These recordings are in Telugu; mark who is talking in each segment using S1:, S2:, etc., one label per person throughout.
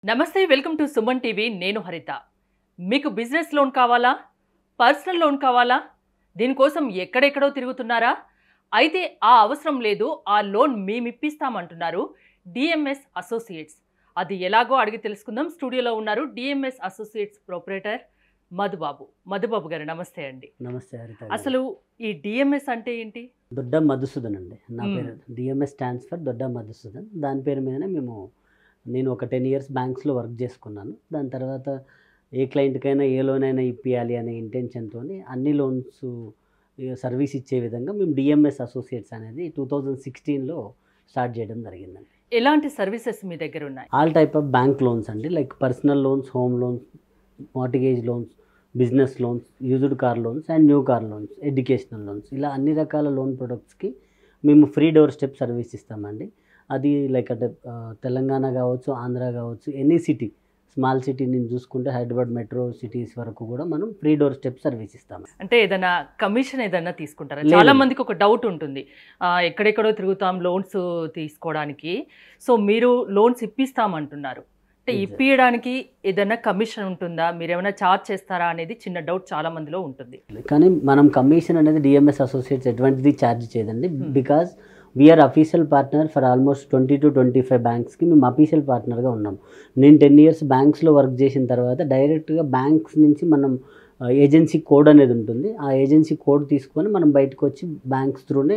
S1: నమస్తే వెల్కమ్ టు సుమన్ టీవీ నేను హరిత మీకు బిజినెస్ లోన్ కావాలా పర్సనల్ లోన్ కావాలా దీనికోసం ఎక్కడెక్కడో తిరుగుతున్నారా అయితే ఆ అవసరం లేదు ఆ లోన్ మేమిప్పిస్తామంటున్నారు డిఎంఎస్ అసోసియేట్స్ అది ఎలాగో అడిగి తెలుసుకుందాం స్టూడియోలో ఉన్నారు DMS associates proprietor Madhubabu Madhubabu garu నమస్తే అండి
S2: నమస్తే హరిత గారు.
S1: అసలు ఈ డిఎంఎస్ అంటే ఏంటి
S2: దొడ్డ మధుసూదన్ అండి నా
S1: మ్మ్.
S2: పేరు డిఎంఎస్ స్టాండ్స్ ఫర్ దొడ్డ మధుసూదన్ దాని పేరు మీదనే మేము నేను ఒక టెన్ ఇయర్స్ బ్యాంక్స్లో వర్క్ చేసుకున్నాను దాని తర్వాత ఏ క్లయింట్కైనా ఏ లోన్ అయినా ఇప్పియాలి అనే ఇంటెన్షన్తో అన్ని లోన్స్ సర్వీస్ ఇచ్చే విధంగా మేము డిఎంఎస్ అసోసియేట్స్ అనేది టూ థౌజండ్ సిక్స్టీన్లో స్టార్ట్ చేయడం జరిగిందండి
S1: ఎలాంటి సర్వీసెస్ మీ దగ్గర ఉన్నాయి
S2: all type of bank loans అండి like personal loans home loans mortgage loans business loans used car loans and new car loans educational loans ఇలా అన్ని రకాల లోన్ ప్రొడక్ట్స్కి మేము ఫ్రీ డోర్ స్టెప్ సర్వీస్ ఇస్తామండి అది లైక్ అంటే ఆ, తెలంగాణ కావచ్చు ఆంధ్ర కావచ్చు ఎనీ సిటీ స్మాల్ సిటీ నేను చూసుకుంటే హైదరాబాద్ మెట్రో సిటీస్ వరకు కూడా మనం ఫ్రీ డోర్ స్టెప్ సర్వీస్ ఇస్తాము
S1: అంటే ఏదైనా కమిషన్ ఏదైనా తీసుకుంటారా
S2: లేదు.
S1: చాలా మందికి ఒక డౌట్ ఉంటుంది ఆ, ఎక్కడెక్కడో తిరుగుతాం లోన్స్ తీసుకోవడానికి సో మీరు లోన్స్ ఇప్పిస్తామంటున్నారు అంటే
S2: Exactly.
S1: ఇప్పియడానికి ఏదైనా కమిషన్ ఉంటుందా మీరు ఏమైనా చార్జ్ చేస్తారా అనేది చిన్న డౌట్ చాలా మందిలో ఉంటుంది
S2: కానీ మనం కమిషన్ అనేది డిఎంఎస్ అసోసియేట్స్ ఎటువంటిది ఛార్జ్ చేయదండి
S1: Hmm.
S2: Because we are official partner for almost twenty to twenty five బ్యాంక్స్కి మేము అఫీషియల్ పార్ట్నర్గా ఉన్నాం నేను టెన్ ఇయర్స్ బ్యాంక్స్లో వర్క్ చేసిన తర్వాత డైరెక్ట్గా బ్యాంక్స్ నుంచి మనం ఏజెన్సీ కోడ్ అనేది ఉంటుంది ఆ ఏజెన్సీ కోడ్ తీసుకొని మనం బయటకు వచ్చి బ్యాంక్స్ త్రూనే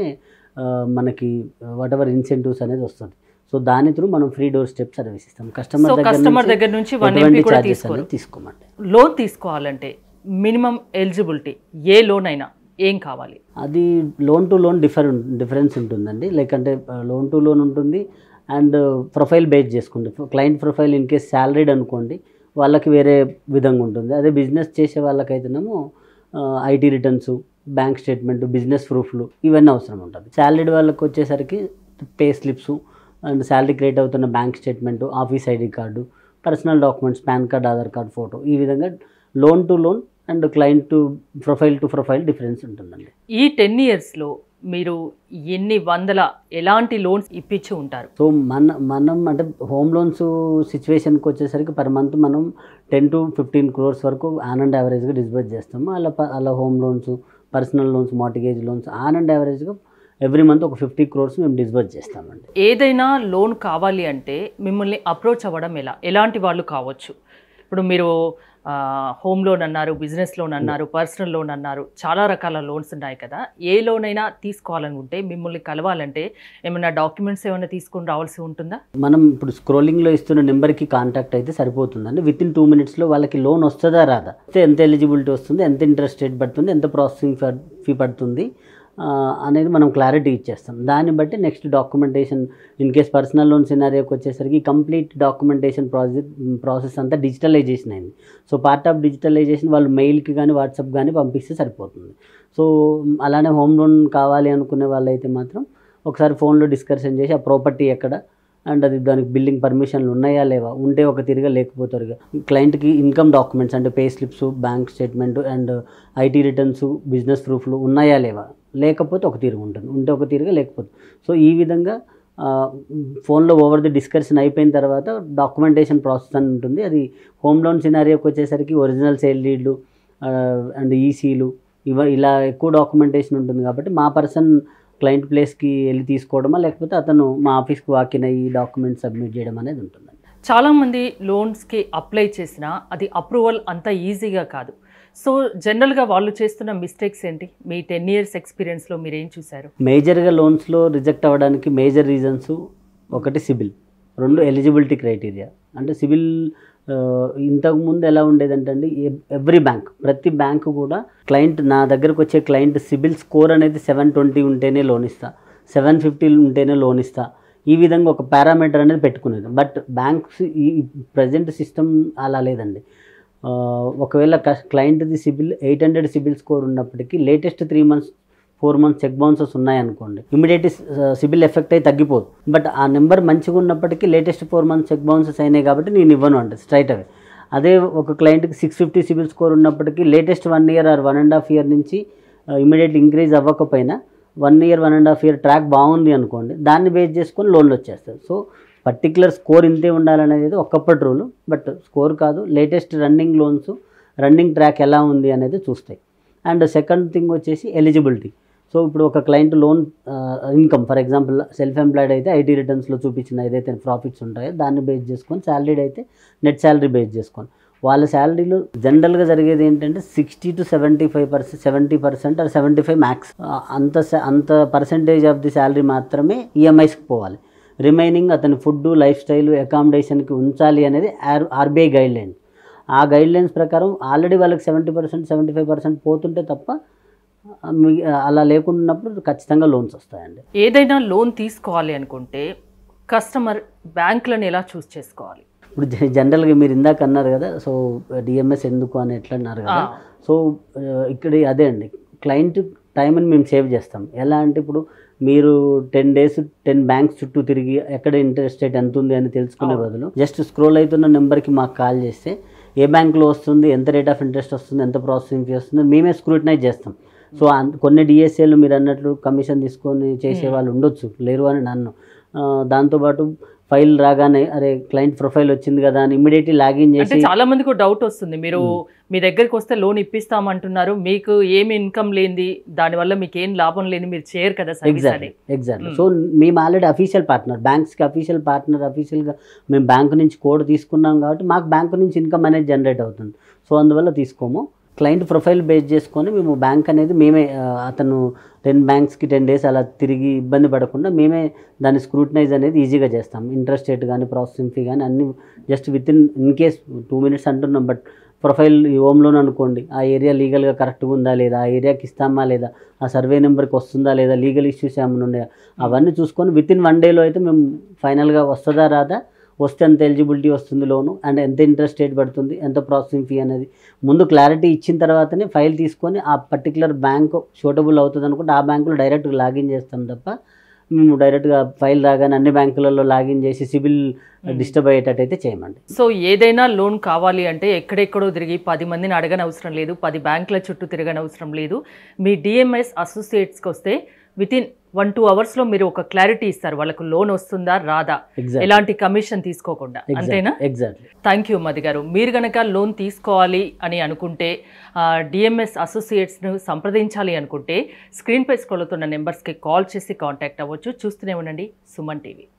S2: మనకి వాట్ ఎవర్ ఇన్సెంటివ్స్ అనేది వస్తుంది సో దాని త్రూ మనం ఫ్రీ డోర్ స్టెప్ సర్వీస్ ఇస్తాం
S1: సో
S2: కస్టమర్
S1: కస్టమర్
S2: దగ్గర
S1: దగ్గర నుంచి వన్
S2: ఎటువంటి
S1: ఎంపీ కూడా
S2: charges
S1: తీసుకోరు
S2: అనేది తీసుకోమండి
S1: లోన్ తీసుకోవాలంటే మినిమం ఎలిజిబిలిటీ ఏ లోన్ అయినా ఏం కావాలి
S2: అది loan to loan differ difference ఉంటుందండి లైక్ అంటే లోన్ టు లోన్ ఉంటుంది అండ్ ప్రొఫైల్ బేస్ చేసుకుంటే client profile in case salaried అనుకోండి వాళ్ళకి వేరే విధంగా ఉంటుంది అదే బిజినెస్ చేసే వాళ్ళకైతేనేమో IT returns bank statement business ప్రూఫ్లు ఇవన్నీ అవసరం ఉంటుంది శాలరీడ్ వాళ్ళకి వచ్చేసరికి pay slips and salary credit అవుతున్న bank statement office ID card personal documents pan card Aadhaar card photo ఈ విధంగా loan to loan and client to profile to profile difference ఉంటుందండి
S1: ఈ టెన్ ఇయర్స్లో మీరు ఎన్ని వందల ఎలాంటి లోన్స్ ఇప్పించి ఉంటారు
S2: సో మన మనం అంటే హోమ్ లోన్స్ సిచ్యువేషన్కి వచ్చేసరికి పర్ మంత్ మనం టెన్ టు ఫిఫ్టీన్ క్రోర్స్ వరకు ఆన్ అండ్ యావరేజ్గా డిస్బర్స్ చేస్తాము అలా ప- అలా home loans personal loans mortgage loans on and యావరేజ్గా ఎవ్రీ మంత్ ఒక ఫిఫ్టీ క్రోర్స్ మేము డిస్బర్స్ చేస్తామండి
S1: ఏదైనా లోన్ కావాలి అంటే మిమ్మల్ని అప్రోచ్ అవ్వడం ఎలా ఎలాంటి వాళ్ళు కావచ్చు ఇప్పుడు మీరు హోమ్ లోన్ అన్నారు బిజినెస్ లోన్ అన్నారు పర్సనల్ లోన్ అన్నారు చాలా రకాల లోన్స్ ఉన్నాయి కదా ఏ లోన్ అయినా తీసుకోవాలనుకుంటే మిమ్మల్ని కలవాలంటే ఏమైనా డాక్యుమెంట్స్ ఏమైనా తీసుకొని రావాల్సి ఉంటుందా
S2: మనం ఇప్పుడు స్క్రోలింగ్లో ఇస్తున్న నెంబర్కి కాంటాక్ట్ అయితే సరిపోతుందండి విత్ ఇన్ టూ మినిట్స్లో వాళ్ళకి లోన్ వస్తుందా రాదా అయితే ఎంత ఎలిజిబిలిటీ వస్తుంది ఎంత ఇంట్రెస్ట్ రేట్ పడుతుంది ఎంత ప్రాసెసింగ్ ఫీ పడుతుంది ఆ, అనేది మనం క్లారిటీ ఇచ్చేస్తాం దాన్ని బట్టి next documentation in case personal loan సినారియోకి వచ్చేసరికి కంప్లీట్ డాక్యుమెంటేషన్ ప్రాసెస్ ప్రాసెస్ అంతా డిజిటలైజేషన్ అయింది సో పార్ట్ ఆఫ్ డిజిటలైజేషన్ వాళ్ళు మెయిల్కి కానీ వాట్సాప్ కానీ పంపిస్తే సరిపోతుంది సో అలానే హోమ్ లోన్ కావాలి అనుకునే వాళ్ళైతే మాత్రం ఒకసారి ఫోన్లో డిస్కషన్ చేసి ఆ ప్రాపర్టీ ఎక్కడ అండ్ అది దానికి బిల్డింగ్ పర్మిషన్లు ఉన్నాయా లేవా ఉంటే ఒక తిరిగా లేకపోతారుగా క్లయింట్కి ఇన్కమ్ డాక్యుమెంట్స్ అంటే pay slips bank statement and IT returns business ప్రూఫ్లు ఉన్నాయా లేవా లేకపోతే ఒక తీరుగా ఉంటుంది ఉంటే ఒక తీరుగా లేకపోతే సో ఈ విధంగా ఫోన్లో ఓవర్ ది డిస్కషన్ అయిపోయిన తర్వాత డాక్యుమెంటేషన్ ప్రాసెస్ అని ఉంటుంది అది హోమ్ లోన్ సినారియోకి వచ్చేసరికి ఒరిజినల్ సేల్ డీడ్లు అండ్ ఈసీలు ఇవ ఇలా ఎక్కువ డాక్యుమెంటేషన్ ఉంటుంది కాబట్టి మా పర్సన్ క్లయింట్ ప్లేస్కి వెళ్ళి తీసుకోవడమా లేకపోతే అతను మా ఆఫీస్కి వాకిన్ అయ్యి డాక్యుమెంట్ సబ్మిట్ చేయడం అనేది ఉంటుందండి
S1: చాలామంది లోన్స్కి అప్లై చేసినా అది అప్రూవల్ అంత ఈజీగా కాదు సో జనరల్గా వాళ్ళు చేస్తున్న మిస్టేక్స్ ఏంటి మీ టెన్ ఇయర్స్ ఎక్స్పీరియన్స్లో మీరు ఏం చూశారు
S2: మేజర్గా లోన్స్లో రిజెక్ట్ అవ్వడానికి మేజర్ రీజన్స్ ఒకటి సిబిల్ రెండు ఎలిజిబిలిటీ క్రైటీరియా అంటే సిబిల్ ఇంతకుముందు ఎలా ఉండేదంటే అండి ఎవ్రీ బ్యాంక్ ప్రతి బ్యాంకు కూడా క్లయింట్ నా దగ్గరకు వచ్చే క్లయింట్ సిబిల్ స్కోర్ అనేది సెవెన్ ట్వంటీ ఉంటేనే లోన్ ఇస్తా సెవెన్ ఫిఫ్టీ ఉంటేనే లోన్ ఇస్తా ఈ విధంగా ఒక పారామీటర్ అనేది పెట్టుకునేది బట్ బ్యాంక్స్ ఈ ప్రజెంట్ సిస్టమ్ అలా లేదండి ఆ, ఒకవేళ క్లయింట్ది CIBIL eight hundred CIBIL score ఉన్నప్పటికీ latest three months four months check bounces ఉన్నాయనుకోండి ఇమీడియట్ సిబిల్ ఎఫెక్ట్ అయి తగ్గిపోదు బట్ ఆ నెంబర్ మంచిగా ఉన్నప్పటికీ latest four months check bounces అయినాయి కాబట్టి నేను ఇవ్వను అంటే స్ట్రైట్ అవే అదే ఒక క్లయింట్కి సిక్స్ ఫిఫ్టీ సిబిల్ స్కోర్ ఉన్నప్పటికీ latest one year or one and half year నుంచి ఇమీడియట్లీ ఇంక్రీజ్ అవ్వకపోయినా one year one and half year track బాగుంది అనుకోండి దాన్ని బేస్ చేసుకొని లోన్లు వచ్చేస్తాయి సో పర్టికులర్ స్కోర్ ఇంతే ఉండాలనేది ఒకప్పటి రూల్ బట్ స్కోర్ కాదు latest running loans running track ఎలా ఉంది అనేది చూస్తాయి అండ్ సెకండ్ థింగ్ వచ్చేసి ఎలిజిబిలిటీ సో ఇప్పుడు ఒక client loan income for example self employed అయితే ఐటీ రిటర్న్స్లో చూపించిన ఏదైతే ప్రాఫిట్స్ ఉంటాయో దాన్ని బేస్ చేసుకొని శాలరీడ్ అయితే నెట్ శాలరీ బేస్ చేసుకొని వాళ్ళ శాలరీలో జనరల్గా జరిగేది ఏంటంటే sixty to seventy five percent seventy percent or seventy five max అంత స- అంత పర్సెంటేజ్ ఆఫ్ ది శాలరీ మాత్రమే ఈఎంఐస్కి పోవాలి రిమైనింగ్ అతని ఫుడ్ లైఫ్ స్టైల్ అకామిడేషన్కి ఉంచాలి అనేది ఆర్ ఆర్బీఐ గైడ్ లైన్స్ ఆ గైడ్ లైన్స్ ప్రకారం ఆల్రెడీ వాళ్ళకి seventy percent seventy five percent పోతుంటే తప్ప ఆ, మీ- అలా లేకున్నప్పుడు ఖచ్చితంగా లోన్స్ వస్తాయండి
S1: ఏదైనా లోన్ తీసుకోవాలి అనుకుంటే కస్టమర్ బ్యాంకులను ఎలా చూస్ చేసుకోవాలి
S2: ఇప్పుడు జ- జనరల్గా మీరు ఇందాక అన్నారు కదా సో డిఎంఎస్ ఎందుకు అని ఎట్లా అన్నారు
S1: ఆ,
S2: కదా సో ఆ, ఇక్కడ అదే అండి క్లయింట్ టైంని మేము సేవ్ చేస్తాం ఎలా అంటే ఇప్పుడు మీరు టెన్ డేస్ టెన్ బ్యాంక్స్ చుట్టూ తిరిగి ఎక్కడ ఇంట్రెస్ట్ రేట్ ఎంత ఉంది అని తెలుసుకునే
S1: అవును.
S2: బదులు జస్ట్ స్క్రోల్ అవుతున్న నెంబర్కి మాకు కాల్ చేస్తే ఏ బ్యాంక్లో వస్తుంది ఎంత రేట్ ఆఫ్ ఇంట్రెస్ట్ వస్తుంది ఎంత ప్రాసెసింగ్ ఫీ వస్తుంది మేమే స్క్రూటినైజ్ చేస్తాం సో అన్- కొన్ని డిఎస్ఏలు మీరు అన్నట్లు కమిషన్ తీసుకొని చేసే
S1: Hmm.
S2: వాళ్ళు ఉండొచ్చు లేరు అని నన్ను ఆ, దాంతోపాటు ఫైల్ రాగానే అరే క్లయింట్ ప్రొఫైల్ వచ్చింది కదా అని ఇమీడియట్లీ లాగిన్
S1: అంటే
S2: చేసి
S1: చాలా మందికి డౌట్ వస్తుంది మీరు మీ దగ్గరికి వస్తే లోన్ ఇప్పిస్తామంటున్నారు మీకు ఏమి ఇన్కమ్ లేనిది దానివల్ల మీకు ఏం లాభం లేని మీరు చేయరు కదా సర్వీస్
S2: ఎగ్జాక్ట్లీ
S1: అని
S2: ఎగ్జాక్ట్లీ
S1: Mm.
S2: సో మేము ఆల్రెడీ అఫీషియల్ పార్ట్నర్ బ్యాంక్స్కి అఫీషియల్ పార్ట్నర్ అఫీషియల్గా మేము బ్యాంక్ నుంచి కోడ్ తీసుకున్నాం కాబట్టి మాకు బ్యాంక్ నుంచి ఇన్కమ్ అనేది జనరేట్ అవుతుంది సో అందువల్ల తీసుకోము క్లయింట్ ప్రొఫైల్ బేస్ చేసుకొని మేము బ్యాంక్ అనేది మేమే ఆ, అతను టెన్ బ్యాంక్స్కి టెన్ డేస్ అలా తిరిగి ఇబ్బంది పడకుండా మేమే దాన్ని స్క్రూటినైజ్ అనేది ఈజీగా చేస్తాం ఇంట్రెస్ట్ రేట్ కానీ ప్రాసెసింగ్ ఫీ కానీ అన్ని just within in case two minutes అంటున్నాం బట్ ప్రొఫైల్ ఈ హోమ్ లోన్ అనుకోండి ఆ ఏరియా లీగల్గా కరెక్ట్గా ఉందా లేదా ఆ ఏరియాకి ఇస్తామా లేదా ఆ సర్వే నెంబర్కి వస్తుందా లేదా లీగల్ ఇష్యూస్ ఏమైనా ఉన్నాయా అవన్నీ చూసుకొని విత్ ఇన్ వన్ డేలో అయితే మేము ఫైనల్గా వస్తుందా రాదా వస్తే ఎంత ఎలిజిబిలిటీ వస్తుంది లోను అండ్ ఎంత ఇంట్రెస్ట్ రేట్ పడుతుంది ఎంత ప్రాసెసింగ్ ఫీ అనేది ముందు క్లారిటీ ఇచ్చిన తర్వాతనే ఫైల్ తీసుకొని ఆ పర్టికులర్ బ్యాంక్ షూటబుల్ అవుతుంది అనుకుంటే ఆ బ్యాంకులో డైరెక్ట్గా లాగిన్ చేస్తాం తప్ప మేము డైరెక్ట్గా ఫైల్ రాగానే అన్ని బ్యాంకులలో లాగిన్ చేసి సిబిల్ డిస్టర్బ్ అయ్యేటట్టయితే చేయమండి
S1: సో ఏదైనా లోన్ కావాలి అంటే ఎక్కడెక్కడో తిరిగి పది మందిని అడగని అవసరం లేదు పది బ్యాంకుల చుట్టూ తిరగని అవసరం లేదు మీ డిఎంఎస్ అసోసియేట్స్కి వస్తే విత్ ఇన్ వన్ టూ అవర్స్లో మీరు ఒక క్లారిటీ ఇస్తారు వాళ్ళకు లోన్ వస్తుందా రాదా
S2: ఎగ్జాక్ట్
S1: ఎలాంటి కమిషన్ తీసుకోకుండా అంతేనా
S2: ఎగ్జాక్ట్లీ
S1: థ్యాంక్ యూ మది గారు మీరు గనక లోన్ తీసుకోవాలి అని అనుకుంటే డిఎంఎస్ అసోసియేట్స్ను సంప్రదించాలి అనుకుంటే స్క్రీన్పై స్క్రోల్ అవుతున్న నెంబర్స్కి కాల్ చేసి కాంటాక్ట్ అవ్వచ్చు చూస్తూనే ఉండండి సుమన్ టీవీ